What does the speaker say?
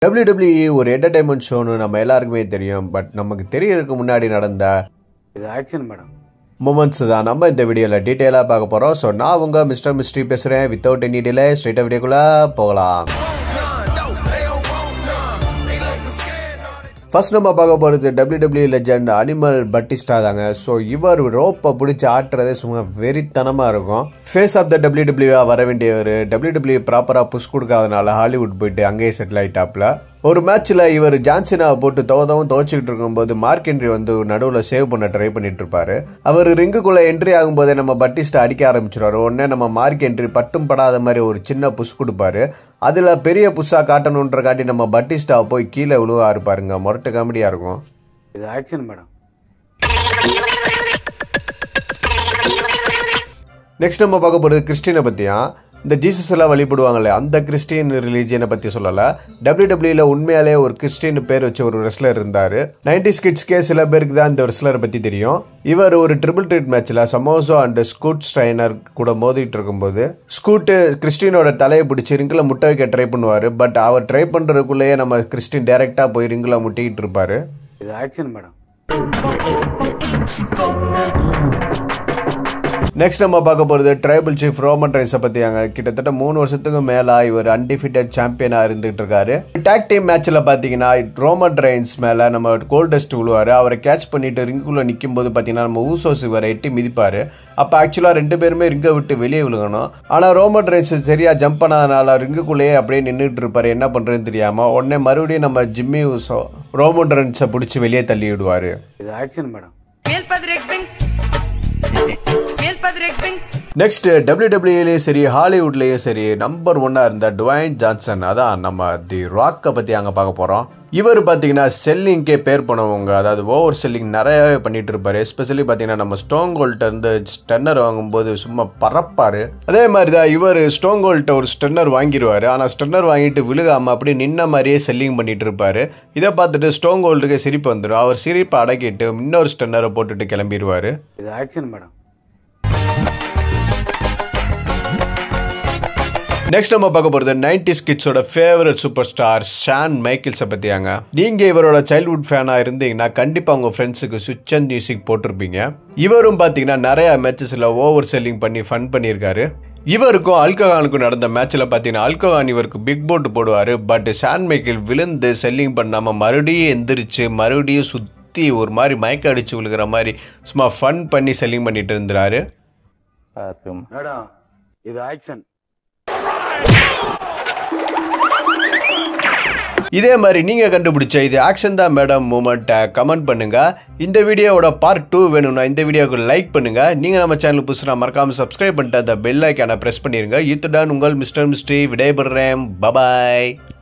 WWE ஒரு entertainment ஷோன்னு நம்ம எல்லாருக்குமே தெரியும் பட் நமக்கு தெரியறதுக்கு முன்னாடி நடந்த இது ஆக்ஷன் மேடம் மூமெண்ட்ஸ் தான் நம்ம இந்த வீடியோவில் டீட்டெயிலாக பார்க்க போகிறோம் ஸோ நான் உங்கள் மிஸ்டர் மிஸ்ட்ரி பேசுகிறேன் வித்தவுட் எனி டிலே ஸ்ட்ரைட்டாக வீடியோக்குள்ளே போகலாம் ஃபர்ஸ்ட் நம்ம பார்க்க போகிறது WWE லெஜண்ட் அனிமல் பட்டிஸ்டா தாங்க ஸோ இவர் ரோப்பை பிடிச்சி ஆட்டுறதே சும்மா வெறித்தனமாக இருக்கும் ஃபேஸ் ஆஃப் த WWE வர வேண்டியவர் WWE ப்ராப்பராக புஷ் கொடுக்காதனால ஹாலிவுட் போயிட்டு அங்கேயே செட்டில் ஆயிட்டாப்ல ஒரு மேட்ச்சில் இவர் ஜான்சனாவை போட்டு தோதவும் துவச்சிக்கிட்டு இருக்கும்போது மார்க் என்ட்ரி வந்து நடுவில் சேவ் பண்ண ட்ரை பண்ணிட்டு இருப்பாரு அவர் ரிங்குக்குள்ளே என்ட்ரி ஆகும்போதே நம்ம பட்டிஸ்டா அடிக்க ஆரம்பிச்சிருவாரு உடனே நம்ம மார்க் என்ட்ரி பட்டும் படாத மாதிரி ஒரு சின்ன புஷ் கொடுப்பாரு அதில் பெரிய புஷ்ஷாக காட்டணுன்றக்காண்டி நம்ம பட்டிஸ்டா போய் கீழே விழுவா இருப்பாருங்க முரட்டு காமெடியாக இருக்கும் இது ஆக்ஷன் மேடம் நெக்ஸ்ட் நம்ம பார்க்க போகிறது கிறிஸ்டினை பற்றியா இந்த ஜீசஸ் எல்லாம் வழிபடுவாங்களே அந்த கிறிஸ்டியன் ரிலீஜியனை பற்றி சொல்லலை டபிள்யூடபிள்யூல உண்மையாலே ஒரு கிறிஸ்டின் பேர் வச்ச ஒரு ரெஸ்லர் இருந்தார் நைன்டி ஸ்கிட்ஸ்க்கே சில பேருக்கு தான் இந்த ரெஸ்லரை பற்றி தெரியும் இவர் ஒரு ட்ரிபிள் ட்ரீட் மேட்ச்சில் சமோசோ அண்ட் ஸ்கூட் ஸ்ட்ரைனர் கூட மோதிட்டு இருக்கும்போது ஸ்கூட்டு கிறிஸ்டினோட தலையை பிடிச்சி ரிங்கில் முட்டை வைக்க ட்ரை பண்ணுவார் பட் அவர் ட்ரை பண்ணுறதுக்குள்ளேயே நம்ம கிறிஸ்டின் டைரெக்டாக போய் ரிங்கில் முட்டிக்கிட்டு இருப்பார் இது ஆக்ஷன் மேடம் நெக்ஸ்ட் நம்ம பார்க்க போகிறது ட்ரைபிள் சீஃப் ரோமன் ரைன்ஸை பற்றியாங்க கிட்டத்தட்ட மூணு வருஷத்துக்கு மேலே இவர் அன்டிஃபிட்டட் சாம்பியனாக இருந்துகிட்டு இருக்காரு டேக் டீம் மேட்ச்சில் பார்த்தீங்கன்னா ரோமன் ரைன்ஸ் மேலே நம்ம கோல்டஸ்ட் விழுவார் அவரை கேட்ச் பண்ணிட்டு ரிங்குக்குள்ளே நிற்கும் போது பார்த்தீங்கன்னா நம்ம ஊசோஸ் இவரை எட்டி மிதிப்பார் அப்போ ஆக்சுவலாக ரெண்டு பேருமே ரிங்கை விட்டு வெளியே விழுகணும் ஆனால் ரோமன் ரைன்ஸ் சரியாக ஜம்ப் பண்ணாதனால ரிங்குக்குள்ளேயே அப்படியே நின்றுட்டு இருப்பார் என்ன பண்ணுறதுன்னு தெரியாமல் உடனே மறுபடியும் நம்ம ஜிம்மி ஊசோ ரோமன் ரைன்ஸை பிடிச்சி வெளியே தள்ளி விடுவார் இது action madam Meelpadrekbing. Meelpadrekbing. Next டபிள்யூடபிள்யூலேயே சரி ஹாலிவுட்லேயே சரி நம்பர் ஒன்னாக இருந்த டுவைன் ஜான்சன் அதான் நம்ம தி ராக்கை பற்றி அங்கே பார்க்க போகிறோம் இவர் பார்த்தீங்கன்னா செல்லிங்க்கே பேர் பண்ணவங்க அதாவது ஓவர் செல்லிங் நிறையாவே பண்ணிட்டு இருப்பாரு எஸ்பெஷலி பார்த்தீங்கன்னா நம்ம ஸ்டோன் கோல்ட்ட இருந்து ஸ்டென்னர் வாங்கும்போது சும்மா பறப்பாரு அதே மாதிரி தான் இவர் ஸ்டோன் கோல்ட்ட ஒரு ஸ்டென்னர் வாங்கிடுவார் ஆனால் ஸ்டென்னர் வாங்கிட்டு விழுகாமல் அப்படியே நின்ன மாதிரியே செல்லிங் பண்ணிட்டு இருப்பாரு இதை பார்த்துட்டு ஸ்டோன் கோல்டுக்கு சிரிப்பு வந்துடும் அவர் சிரிப்பை அடக்கிட்டு இன்னொரு ஸ்டென்னரை போட்டுட்டு கிளம்பிடுவார் இது ஆக்ஷன் மேடம் நெக்ஸ்ட் நம்ம பார்க்க போகிறது நைன்டிஸ் கிட்ஸோட ஃபேவரட் சூப்பர் ஸ்டார் ஷான் மைக்கிள்ஸை பற்றியாங்க நீங்கள் இவரோட சைல்ட்ஹுட் ஃபேனாக இருந்தீங்கன்னா கண்டிப்பாக உங்கள் ஃப்ரெண்ட்ஸுக்கு சுவிட்ச் அண்ட் மியூசிக் போட்டிருப்பீங்க இவரும் பார்த்தீங்கன்னா நிறையா மேட்சஸில் ஓவர் செல்லிங் பண்ணி ஃபன் பண்ணியிருக்காரு இவருக்கும் அல்கஹானுக்கும் நடந்த மேட்ச்சில் பார்த்தீங்கன்னா அல்கஹான் இவருக்கு பிக் போட்டு போடுவார் பட் ஷான் மைக்கிள் விழுந்து செல்லிங் பண்ணாமல் மறுபடியும் எந்திரிச்சு மறுபடியும் சுற்றி ஒரு மாதிரி மயக்க அடிச்சு விழுகிற மாதிரி சும்மா ஃபன் பண்ணி செல்லிங் பண்ணிட்டு இருந்தாரு மேடம் இது ஆக்ஷன் இதே மாதிரி நீங்கள் கண்டுபிடிச்ச இது ஆக்ஷன் தான் மேடம் மூமெண்ட்டை கமெண்ட் பண்ணுங்க இந்த வீடியோவோட பார்ட் டூ வேணும்னா இந்த வீடியோக்கு லைக் பண்ணுங்க நீங்கள் நம்ம சேனல் புதுசுனா மறக்காம சப்ஸ்கிரைப் பண்ணிட்டு அந்த பெல் ஐக்கானை ப்ரெஸ் பண்ணிருங்க இத்துடன் உங்கள் மிஸ்டர் மிஸ்ட்ரி விடைபெறுறேன் பபாய்